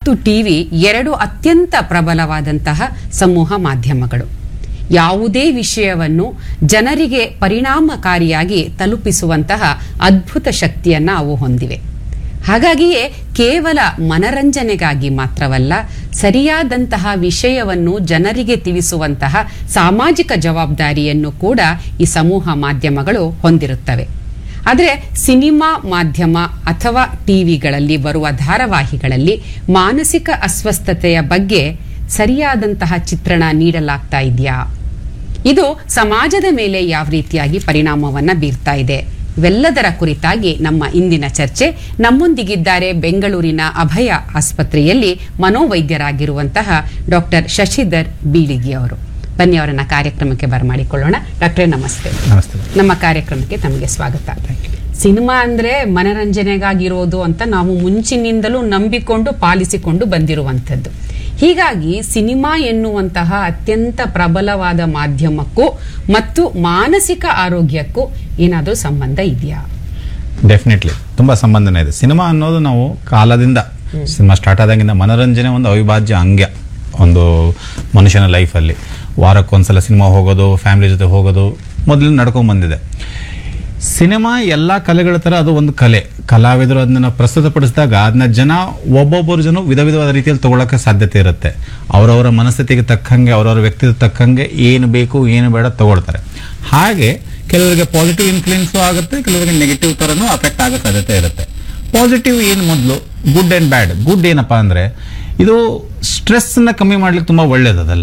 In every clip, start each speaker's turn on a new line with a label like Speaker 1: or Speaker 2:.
Speaker 1: ಮತ್ತು ಟಿವಿ ಎರಡು ಅತ್ಯಂತ ಪ್ರಬಲವಾದಂತಹ ಸಮೂಹ ಮಾಧ್ಯಮಗಳು ಯಾವುದೇ ವಿಷಯವನ್ನು ಜನರಿಗೆ ಪರಿಣಾಮಕಾರಿಯಾಗಿ ತಲುಪಿಸುವಂತಹ ಅದ್ಭುತ ಶಕ್ತಿಯನ್ನ ಅವು ಹೊಂದಿವೆ ಹಾಗಾಗಿಯೇ ಕೇವಲ ಮನರಂಜನೆಗಾಗಿ ಮಾತ್ರವಲ್ಲ ಸರಿಯಾದಂತಹ ವಿಷಯವನ್ನು ಜನರಿಗೆ ತಿಳಿಸುವಂತಹ ಸಾಮಾಜಿಕ ಜವಾಬ್ದಾರಿಯನ್ನು ಕೂಡ ಈ ಸಮೂಹ ಮಾಧ್ಯಮಗಳು ಹೊಂದಿರುತ್ತವೆ ಆದರೆ ಸಿನಿಮಾ ಮಾಧ್ಯಮ ಅಥವಾ ಟಿವಿಗಳಲ್ಲಿ ಬರುವ ಧಾರಾವಾಹಿಗಳಲ್ಲಿ ಮಾನಸಿಕ ಅಸ್ವಸ್ಥತೆಯ ಬಗ್ಗೆ ಸರಿಯಾದಂತಹ ಚಿತ್ರಣ ನೀಡಲಾಗ್ತಾ ಇದೆಯಾ ಇದು ಸಮಾಜದ ಮೇಲೆ ಯಾವ ರೀತಿಯಾಗಿ ಪರಿಣಾಮವನ್ನ ಬೀರ್ತಾ ಇದೆ ಇವೆಲ್ಲದರ ಕುರಿತಾಗಿ ನಮ್ಮ ಇಂದಿನ ಚರ್ಚೆ ನಮ್ಮೊಂದಿಗಿದ್ದಾರೆ ಬೆಂಗಳೂರಿನ ಅಭಯ ಆಸ್ಪತ್ರೆಯಲ್ಲಿ ಮನೋವೈದ್ಯರಾಗಿರುವಂತಹ ಡಾಕ್ಟರ್ ಶಶಿಧರ್ ಬೀಳಿಗಿ ಅವರು ಬನ್ನಿ ಅವರನ್ನ ಕಾರ್ಯಕ್ರಮಕ್ಕೆ ಬರಮಾಡಿಕೊಳ್ಳೋಣ ಡಾಕ್ಟ್ರೇ ನಮಸ್ತೆ
Speaker 2: ನಮಸ್ತೆ
Speaker 1: ನಮ್ಮ ಕಾರ್ಯಕ್ರಮಕ್ಕೆ ತಮಗೆ ಸ್ವಾಗತ ಸಿನಿಮಾ ಅಂದ್ರೆ ಮನರಂಜನೆಗಾಗಿರೋದು ಅಂತ ನಾವು ಮುಂಚಿನಿಂದಲೂ ನಂಬಿಕೊಂಡು ಪಾಲಿಸಿಕೊಂಡು ಬಂದಿರುವಂಥದ್ದು ಹೀಗಾಗಿ ಸಿನಿಮಾ ಎನ್ನುವಂತಹ ಅತ್ಯಂತ ಪ್ರಬಲವಾದ ಮಾಧ್ಯಮಕ್ಕೂ ಮತ್ತು ಮಾನಸಿಕ ಆರೋಗ್ಯಕ್ಕೂ ಏನಾದರೂ ಸಂಬಂಧ ಇದೆಯಾ
Speaker 2: ಡೆಫಿನೆಟ್ಲಿ ತುಂಬಾ ಸಂಬಂಧನೇ ಇದೆ ಸಿನಿಮಾ ಅನ್ನೋದು ನಾವು ಕಾಲದಿಂದ ಸಿನಿಮಾ ಸ್ಟಾರ್ಟ್ ಆದಾಗಿಂದ ಮನೋರಂಜನೆ ಒಂದು ಅವಿಭಾಜ್ಯ ಅಂಗ್ಯ ಒಂದು ಮನುಷ್ಯನ ಲೈಫಲ್ಲಿ ವಾರಕ್ಕೊಂದ್ಸಲ ಸಿನಿಮಾ ಹೋಗೋದು ಫ್ಯಾಮಿಲಿ ಜೊತೆ ಹೋಗೋದು ಮೊದಲು ನಡ್ಕೊಂಡ್ ಬಂದಿದೆ ಸಿನಿಮಾ ಎಲ್ಲ ಕಲೆಗಳ ಥರ ಅದು ಒಂದು ಕಲೆ ಕಲಾವಿದರು ಅದನ್ನ ಪ್ರಸ್ತುತಪಡಿಸಿದಾಗ ಅದನ್ನ ಜನ ಒಬ್ಬೊಬ್ಬರು ಜನ ವಿಧ ವಿಧವಾದ ರೀತಿಯಲ್ಲಿ ತಗೊಳ್ಳೋಕೆ ಸಾಧ್ಯತೆ ಇರುತ್ತೆ ಅವರವರ ಮನಸ್ಥಿತಿಗೆ ತಕ್ಕಂಗೆ ಅವರವರ ವ್ಯಕ್ತಿತ್ವ ತಕ್ಕಂಗೆ ಏನು ಬೇಕು ಏನು ಬೇಡ ತಗೊಳ್ತಾರೆ ಹಾಗೆ ಕೆಲವರಿಗೆ ಪಾಸಿಟಿವ್ ಇನ್ಫ್ಲುಯೆನ್ಸು ಆಗುತ್ತೆ ಕೆಲವರಿಗೆ ನೆಗೆಟಿವ್ ಥರನೂ ಅಫೆಕ್ಟ್ ಆಗೋ ಸಾಧ್ಯತೆ ಇರುತ್ತೆ ಪಾಸಿಟಿವ್ ಏನು ಮೊದಲು ಗುಡ್ ಆ್ಯಂಡ್ ಬ್ಯಾಡ್ ಗುಡ್ ಏನಪ್ಪಾ ಅಂದರೆ ಇದು ಸ್ಟ್ರೆಸ್ನ ಕಮ್ಮಿ ಮಾಡ್ಲಿಕ್ಕೆ ತುಂಬ ಒಳ್ಳೇದು ಅದೆಲ್ಲ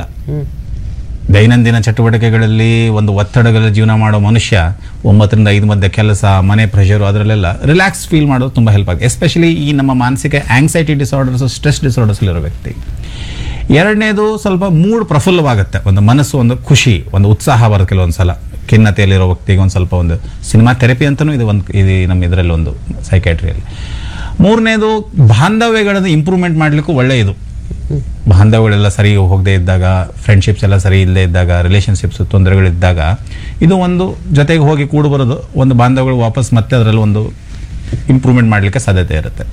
Speaker 2: ದೈನಂದಿನ ಚಟುವಟಿಕೆಗಳಲ್ಲಿ ಒಂದು ಒತ್ತಡಗಳ ಜೀವನ ಮಾಡೋ ಮನುಷ್ಯ ಒಂಬತ್ತರಿಂದ ಐದು ಮಧ್ಯೆ ಕೆಲಸ ಮನೆ ಪ್ರೆಷರು ಅದರಲ್ಲೆಲ್ಲ ರಿಲ್ಯಾಕ್ಸ್ ಫೀಲ್ ಮಾಡೋದು ತುಂಬ ಹೆಲ್ಪ್ ಆಗುತ್ತೆ ಎಸ್ಪೆಷಲಿ ಈ ನಮ್ಮ ಮಾನಸಿಕ ಆಂಗ್ಸೈಟಿ ಡಿಸಾರ್ಡರ್ಸ್ ಸ್ಟ್ರೆಸ್ ಡಿಸಾರ್ಡರ್ಸ್ ಇರೋ ವ್ಯಕ್ತಿ ಎರಡನೇದು ಸ್ವಲ್ಪ ಮೂಡ್ ಪ್ರಫುಲ್ಲವಾಗುತ್ತೆ ಒಂದು ಮನಸ್ಸು ಒಂದು ಖುಷಿ ಒಂದು ಉತ್ಸಾಹ ಬರುತ್ತೆ ಕೆಲವೊಂದು ಸಲ ಖಿನ್ನತೆಯಲ್ಲಿರೋ ವ್ಯಕ್ತಿಗೆ ಒಂದು ಸ್ವಲ್ಪ ಒಂದು ಸಿನಿಮಾ ಥೆರಪಿ ಅಂತಲೂ ಇದು ಒಂದು ಇದು ನಮ್ಮ ಇದರಲ್ಲಿ ಒಂದು ಸೈಕ್ಯಾಟ್ರಿಯಲ್ಲಿ ಮೂರನೇದು ಬಾಂಧವ್ಯಗಳನ್ನು ಇಂಪ್ರೂವ್ಮೆಂಟ್ ಮಾಡಲಿಕ್ಕೂ ಒಳ್ಳೆಯ ಇದು ಬಾಂಧವ್ಯಗಳೆಲ್ಲ ಸರಿ ಹೋಗದೆ ಇದ್ದಾಗ ಫ್ರೆಂಡ್ಶಿಪ್ಸ್ ಎಲ್ಲ ಸರಿ ಇಲ್ಲದೆ ಇದ್ದಾಗ ರಿಲೇಷನ್ಶಿಪ್ಸ್ ತೊಂದರೆಗಳಿದ್ದಾಗ ಇದು ಒಂದು ಜೊತೆಗೆ ಹೋಗಿ ಕೂಡು ಬರೋದು ಒಂದು ಬಾಂಧವ್ಯಗಳು ವಾಪಸ್ ಮತ್ತೆ ಅದರಲ್ಲಿ ಒಂದು ಇಂಪ್ರೂವ್ಮೆಂಟ್ ಮಾಡಲಿಕ್ಕೆ ಸಾಧ್ಯತೆ ಇರುತ್ತೆ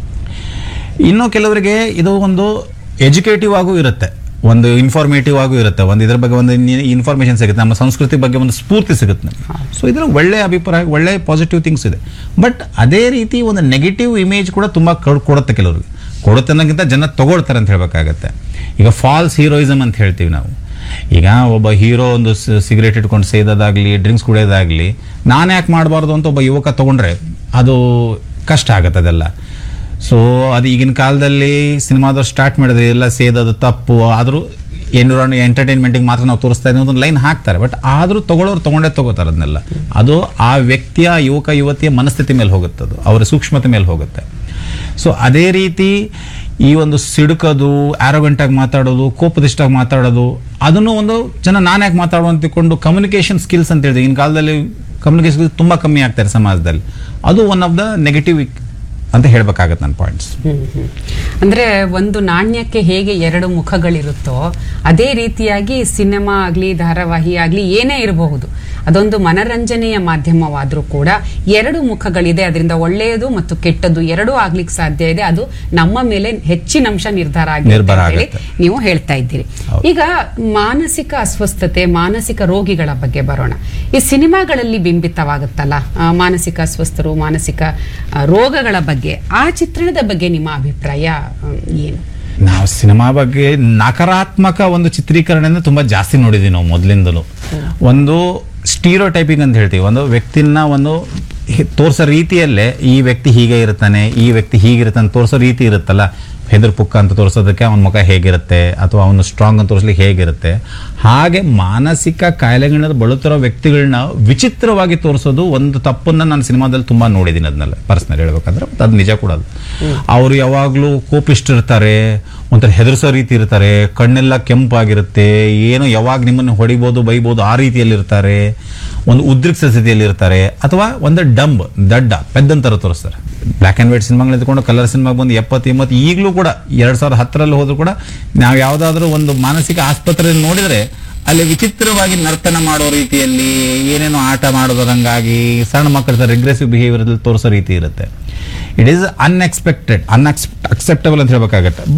Speaker 2: ಇನ್ನು ಕೆಲವರಿಗೆ ಇದು ಒಂದು ಎಜುಕೇಟಿವ್ ಆಗೂ ಇರುತ್ತೆ ಒಂದು ಇನ್ಫಾರ್ಮೇಟಿವ್ ಆಗೂ ಇರುತ್ತೆ ಒಂದು ಇದ್ರ ಬಗ್ಗೆ ಒಂದು ಇನ್ಫಾರ್ಮೇಶನ್ ಸಿಗುತ್ತೆ ನಮ್ಮ ಸಂಸ್ಕೃತಿ ಬಗ್ಗೆ ಒಂದು ಸ್ಫೂರ್ತಿ ಸಿಗುತ್ತೆ ನಮಗೆ ಸೊ ಇದರ ಒಳ್ಳೆಯ ಅಭಿಪ್ರಾಯ ಒಳ್ಳೆಯ ಪಾಸಿಟಿವ್ ಥಿಂಗ್ಸ್ ಇದೆ ಬಟ್ ಅದೇ ರೀತಿ ಒಂದು ನೆಗೆಟಿವ್ ಇಮೇಜ್ ಕೂಡ ತುಂಬ ಕೊಡುತ್ತೆ ಕೆಲವ್ರಿಗೆ ಕೊಡುತ್ತೆ ಅನ್ನೋಕ್ಕಿಂತ ಜನ ತಗೊಳ್ತಾರೆ ಅಂತ ಹೇಳಬೇಕಾಗತ್ತೆ ಈಗ ಫಾಲ್ಸ್ ಹೀರೋಯಿಸಮ್ ಅಂತ ಹೇಳ್ತೀವಿ ನಾವು ಈಗ ಒಬ್ಬ ಹೀರೋ ಒಂದು ಸಿಗರೇಟ್ ಇಟ್ಕೊಂಡು ಸೇದೋದಾಗ್ಲಿ ಡ್ರಿಂಕ್ಸ್ ಕುಡಿಯೋದಾಗ್ಲಿ ನಾನು ಯಾಕೆ ಮಾಡಬಾರ್ದು ಅಂತ ಒಬ್ಬ ಯುವಕ ತಗೊಂಡ್ರೆ ಅದು ಕಷ್ಟ ಆಗತ್ತೆ ಅದೆಲ್ಲ ಸೊ ಅದು ಈಗಿನ ಕಾಲದಲ್ಲಿ ಸಿನಿಮಾದವ್ರು ಸ್ಟಾರ್ಟ್ ಮಾಡಿದ್ರೆ ಎಲ್ಲ ಸೇದೋದು ತಪ್ಪು ಆದರೂ ಎನ್ವಿರಾನ್ ಎಂಟರ್ಟೈನ್ಮೆಂಟಿಗೆ ಮಾತ್ರ ನಾವು ತೋರಿಸ್ತಾ ಇದ್ದೀವಿ ಒಂದು ಲೈನ್ ಹಾಕ್ತಾರೆ ಬಟ್ ಆದರೂ ತಗೊಳ್ಳೋರು ತಗೊಂಡೇ ತಗೋತಾರೆ ಅದನ್ನೆಲ್ಲ ಅದು ಆ ವ್ಯಕ್ತಿಯ ಯುವಕ ಯುವತಿಯ ಮನಸ್ಥಿತಿ ಮೇಲೆ ಹೋಗುತ್ತೆ ಅದು ಅವರ ಸೂಕ್ಷ್ಮತೆ ಮೇಲೆ ಹೋಗುತ್ತೆ ಸೊ ಅದೇ ರೀತಿ ಈ ಒಂದು ಸಿಡುಕೋದು ಆರೋಗೆಂಟಾಗಿ ಮಾತಾಡೋದು ಕೋಪದಿಷ್ಟಾಗಿ ಮಾತಾಡೋದು ಅದನ್ನು ಒಂದು ಜನ ನಾನು ಯಾಕೆ ಮಾತಾಡೋ ಅಂತ ತಿಳ್ಕೊಂಡು ಕಮ್ಯುನಿಕೇಷನ್ ಸ್ಕಿಲ್ಸ್ ಅಂತ ಹೇಳಿದೆ ಈಗಿನ ಕಾಲದಲ್ಲಿ ಕಮ್ಯುನಿಕೇಷನ್ ಸ್ಕಿಲ್ಸ್ ತುಂಬ ಕಮ್ಮಿ ಆಗ್ತಾರೆ ಸಮಾಜದಲ್ಲಿ ಅದು ಒನ್ ಆಫ್ ದ ನೆಗೆಟಿವ್ ಅಂತ ಹೇಳ್ಬೇಕಾಗತ್ತೆ ನನ್ನ ಪಾಯಿಂಟ್ಸ್
Speaker 1: ಹ್ಮ್, ಹ್ಮ್. ಅಂದ್ರೆ ಒಂದು ನಾಣ್ಯಕ್ಕೆ ಹೇಗೆ ಎರಡು ಮುಖಗಳಿರುತ್ತೋ ಅದೇ ರೀತಿಯಾಗಿ ಸಿನಿಮಾ ಆಗ್ಲಿ ಧಾರಾವಾಹಿ ಆಗ್ಲಿ ಏನೇ ಇರಬಹುದು ಅದೊಂದು ಮನರಂಜನೆಯ ಮಾಧ್ಯಮವಾದ್ರೂ ಕೂಡ ಎರಡು ಮುಖಗಳಿದೆ ಅದರಿಂದ ಒಳ್ಳೆಯದು ಮತ್ತು ಕೆಟ್ಟದ್ದು ಎರಡೂ ಆಗ್ಲಿಕ್ಕೆ ಸಾಧ್ಯ ಇದೆ ಅದು ನಮ್ಮ ಮೇಲೆ ಹೆಚ್ಚಿನ ಅಂಶ ನಿರ್ಧಾರ ಆಗಿದೆ ಅಂತ
Speaker 2: ನಿರ್ಭರ
Speaker 1: ಹೇಳಿ
Speaker 2: ಆಗುತ್ತೆ.
Speaker 1: ನೀವು ಹೇಳ್ತಾ ಇದ್ದೀರಿ
Speaker 2: ಹೌದು.
Speaker 1: ಈಗ ಮಾನಸಿಕ ಅಸ್ವಸ್ಥತೆ ಮಾನಸಿಕ ರೋಗಿಗಳ ಬಗ್ಗೆ ಬರೋಣ ಈ ಸಿನಿಮಾಗಳಲ್ಲಿ ಬಿಂಬಿತವಾಗುತ್ತಲ್ಲ ಆ, ಮಾನಸಿಕ ಅಸ್ವಸ್ಥರು ಮಾನಸಿಕ ಆ, ರೋಗಗಳ ಬಗ್ಗೆ ಆ ಚಿತ್ರಣದ ಬಗ್ಗೆ ನಿಮ್ಮ ಅಭಿಪ್ರಾಯ ಆ, ಏನು
Speaker 2: ನಾವು ಸಿನಿಮಾ ಬಗ್ಗೆ ನಕಾರಾತ್ಮಕ ಒಂದು ಚಿತ್ರೀಕರಣನ ತುಂಬಾ ಜಾಸ್ತಿ ನೋಡಿದೀವಿ ನಾವು ಮೊದಲಿಂದಲೂ ಒಂದು ಸ್ಟೀರೋ ಟೈಪಿಂಗ್ ಅಂತ ಹೇಳ್ತೀವಿ ಒಂದು ವ್ಯಕ್ತಿನ ಒಂದು ಹಿ- ತೋರ್ಸೋ ರೀತಿಯಲ್ಲೇ ಈ ವ್ಯಕ್ತಿ ಹೀಗೆ ಇರ್ತಾನೆ ಈ ವ್ಯಕ್ತಿ ಹೀಗಿರ್ತಾನೆ ತೋರಿಸೋ ರೀತಿ ಇರುತ್ತಲ್ಲ ಹೆದರ್ ಪುಕ್ಕ ಅಂತ ತೋರಿಸೋದಕ್ಕೆ ಅವನ ಮುಖ ಹೇಗಿರುತ್ತೆ ಅಥವಾ ಅವನು ಸ್ಟ್ರಾಂಗ್ ಅಂತ ತೋರಿಸ್ಲಿಕ್ಕೆ ಹೇಗಿರುತ್ತೆ ಹಾಗೆ ಮಾನಸಿಕ ಕಾಯಿಲೆಗಳನ್ನ ಬಳಲ್ತಿರೋ ವ್ಯಕ್ತಿಗಳನ್ನ ವಿಚಿತ್ರವಾಗಿ ತೋರಿಸೋದು ಒಂದು ತಪ್ಪನ್ನ ನಾನು ಸಿನಿಮಾದಲ್ಲಿ ತುಂಬಾ ನೋಡಿದ್ದೀನಿ ಅದನ್ನೆಲ್ಲ ಪರ್ಸ್ನಲ್ ಹೇಳ್ಬೇಕಂದ್ರೆ ಮತ್ತೆ ಅದು ನಿಜ ಕೂಡ ಅದು ಅವರು ಯಾವಾಗಲೂ ಕೋಪಿಷ್ಟಿರ್ತಾರೆ ಒಂಥರ ಹೆದರ್ಸೋ ರೀತಿ ಇರ್ತಾರೆ ಕಣ್ಣೆಲ್ಲ ಕೆಂಪಾಗಿರುತ್ತೆ ಏನು ಯಾವಾಗ ನಿಮ್ಮನ್ನು ಹೊಡಿಬೋದು ಬೈಬೋದು ಆ ರೀತಿಯಲ್ಲಿ ಇರ್ತಾರೆ ಒಂದು ಉದ್ರಿಕ್ತ ಸ್ಥಿತಿಯಲ್ಲಿ ಇರ್ತಾರೆ ಅಥವಾ ಒಂದು ಡಂಬ್ ದಡ್ಡ ಪೆದ್ದಂತರ ತೋರಿಸ್ತಾರೆ ಬ್ಲ್ಯಾಕ್ ಆ್ಯಂಡ್ ವೈಟ್ ಸಿನಿಮಾಗಳು ಎತ್ಕೊಂಡು ಕಲರ್ ಸಿನಿಮಾಗೆ ಬಂದು ಎಪ್ಪತ್ತು ಎಂಬತ್ತು ಈಗಲೂ ಕೂಡ ಎರಡು ಸಾವಿರದ ಹತ್ತರಲ್ಲಿ ಹೋದ್ರು ಕೂಡ ನಾವು ಯಾವುದಾದ್ರೂ ಒಂದು ಮಾನಸಿಕ ಆಸ್ಪತ್ರೆಯಲ್ಲಿ ನೋಡಿದರೆ ಅಲ್ಲಿ ವಿಚಿತ್ರವಾಗಿ ನರ್ತನ ಮಾಡೋ ರೀತಿಯಲ್ಲಿ ಏನೇನೋ ಆಟ ಮಾಡೋದ್ರಂಗಾಗಿ ಸಣ್ಣ ಮಕ್ಕಳ ರಿಗ್ರೆಸಿವ್ ಬಿಹೇವಿಯರ್ ತೋರಿಸೋ ರೀತಿ ಇರುತ್ತೆ ಇಟ್ ಈಸ್ ಅನ್ಎಕ್ಸ್ಪೆಕ್ಟೆಡ್ ಅನ್ಎಕ್ಸ್ ಅಕ್ಸೆಪ್ಟಬಲ್ ಅಂತ ಹೇಳ್ಬೇಕಾಗತ್ತೆ